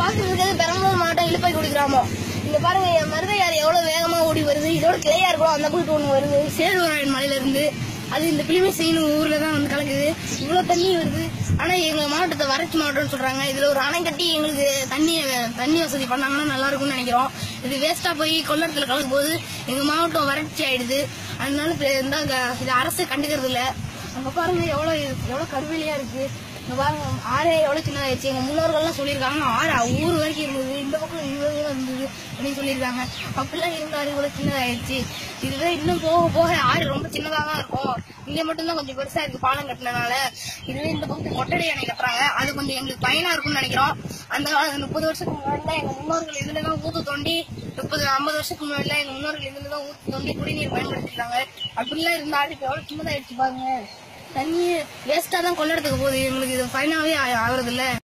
பார்த்துட்டு இருக்கிறது பெரம்பலூர் மாவட்டம் இழுப்பைக்குடி கிராமம் இங்க பாருங்க என் மருதையாறு எவ்வளவு வேகமா ஓடி வருது இதோட கிளையா இருக்கும் அந்த பக்கத்து ஒண்ணு வருது சேதுவராயன் மலையில இருந்து அது இந்த பிளிமை செய்யணும் ஊர்ல தான் வந்து கலக்குது இவ்வளவு தண்ணி வருது ஆனா எங்க மாவட்டத்தை வறட்சி மாவட்டம்னு சொல்றாங்க இதுல ஒரு அணை கட்டி எங்களுக்கு தண்ணி தண்ணி வசதி பண்ணாங்கன்னா நல்லா இருக்கும்னு நினைக்கிறோம் இது வேஸ்டா போய் கொள்ளத்துல கலக்கும் போது எங்க மாவட்டம் வறட்சி ஆயிடுது அதனால இப்ப இந்த க- இது அரசு கண்டுக்கிறது இல்ல அங்க பாருங்க எவ்வளவு எவ்வளவு கருவிலியா இருக்கு இங்க பாருங்க ஆறே எவ்வளவு சின்னதாயிடுச்சு எங்க முன்னோர்கள்லாம் சொல்லியிருக்காங்க ஆறு ஊர் வரைக்கும் இருந்தது இந்த பக்கம் இவ்வளவு தூரம் இருந்தது அப்படின்னு சொல்லியிருக்காங்க அப்படிலாம் இருந்த ஆறு இவ்வளவு சின்னதாயிடுச்சு இதுவே இன்னும் போக போக ஆறு ரொம்ப சின்னதா தான் இருக்கும் இங்க மட்டும்தான் கொஞ்சம் பெருசா இருக்கு பாலம் கட்டினனால இதுவே இந்த பக்கம் கொட்டடை அணை கட்டுறாங்க அது கொஞ்சம் எங்களுக்கு பயனா இருக்கும்னு நினைக்கிறோம் அந்த கால முப்பது வருஷத்துக்கு முன்னாடி எங்க முன்னோர்கள் இதுல தான் ஊத்து தோண்டி முப்பது ஐம்பது வருஷத்துக்கு முன்னாடி எங்க முன்னோர்கள் இதுல தான் ஊத்து தோண்டி குடிநீர் பயன்படுத்திருக்காங்க அப்படிலாம் இருந்த ஆறு இப்ப எவ்வளவு சின்னதாயிடுச்சு பாருங்க தண்ணி வேஸ்டா தான் கொள்ளறதுக்கு போகுது எங்களுக்கு இது ஃபைனாவே ஆகுறது இல்ல